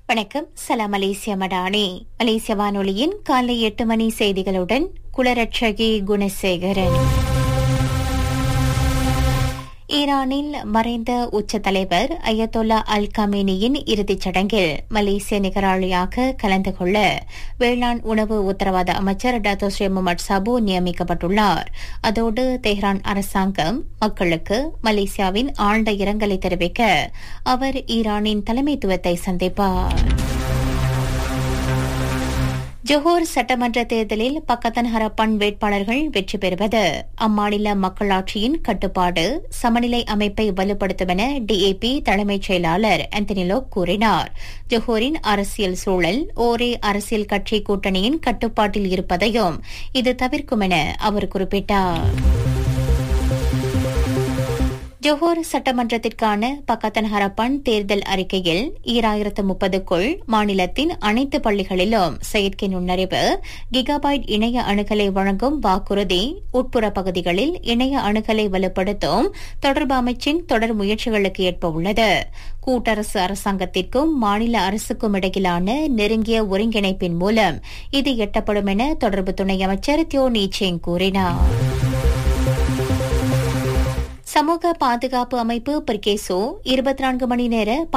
வணக்கம் சலாம் மலேசிய மடானி மலேசிய வானொலியின் காலை எட்டு மணி செய்திகளுடன் குளரட்சகி குணசேகரன் ஈரானில் மறைந்த உச்ச தலைவர் அயத்தொல்லா அல் கமேனியின் இறுதிச் சடங்கில் மலேசிய நிகராளியாக கலந்து கொள்ள வேளாண் உணவு உத்தரவாத அமைச்சர் டாக்டர் ஸ்ரீ முகமது சபு நியமிக்கப்பட்டுள்ளார் அதோடு தெஹ்ரான் அரசாங்கம் மக்களுக்கு மலேசியாவின் ஆழ்ந்த இரங்கலை தெரிவிக்க அவர் ஈரானின் தலைமைத்துவத்தை சந்திப்பார் ஜொஹோர் சட்டமன்ற தேர்தலில் பக்கத்தன் ஹரப்பன் வேட்பாளர்கள் வெற்றி பெறுவது அம்மாநில மக்களாட்சியின் கட்டுப்பாடு சமநிலை அமைப்பை வலுப்படுத்தும் என டிஏபி தலைமைச் செயலாளர் அந்தனிலோ கூறினார் ஜொஹோரின் அரசியல் சூழல் ஓரே அரசியல் கட்சி கூட்டணியின் கட்டுப்பாட்டில் இருப்பதையும் இது தவிர்க்கும் என அவர் குறிப்பிட்டார் ஜொஹோர் சட்டமன்றத்திற்கான பக்கத்தன் ஹரப்பன் தேர்தல் அறிக்கையில் ஈராயிரத்து முப்பதுக்குள் மாநிலத்தின் அனைத்து பள்ளிகளிலும் செயற்கை நுண்ணறிவு கிகாபைட் இணைய அணுகலை வழங்கும் வாக்குறுதி உட்புற பகுதிகளில் இணைய அணுகலை வலுப்படுத்தும் தொடர்பு அமைச்சின் தொடர் முயற்சிகளுக்கு ஏற்ப உள்ளது கூட்டரசு அரசாங்கத்திற்கும் மாநில அரசுக்கும் இடையிலான நெருங்கிய ஒருங்கிணைப்பின் மூலம் இது எட்டப்படும் என தொடர்பு துணை அமைச்சர் தியோ நீச்சேங் கூறினார் சமூக பாதுகாப்பு அமைப்பு பிரிகேசோ இருபத்தி நான்கு மணி நேர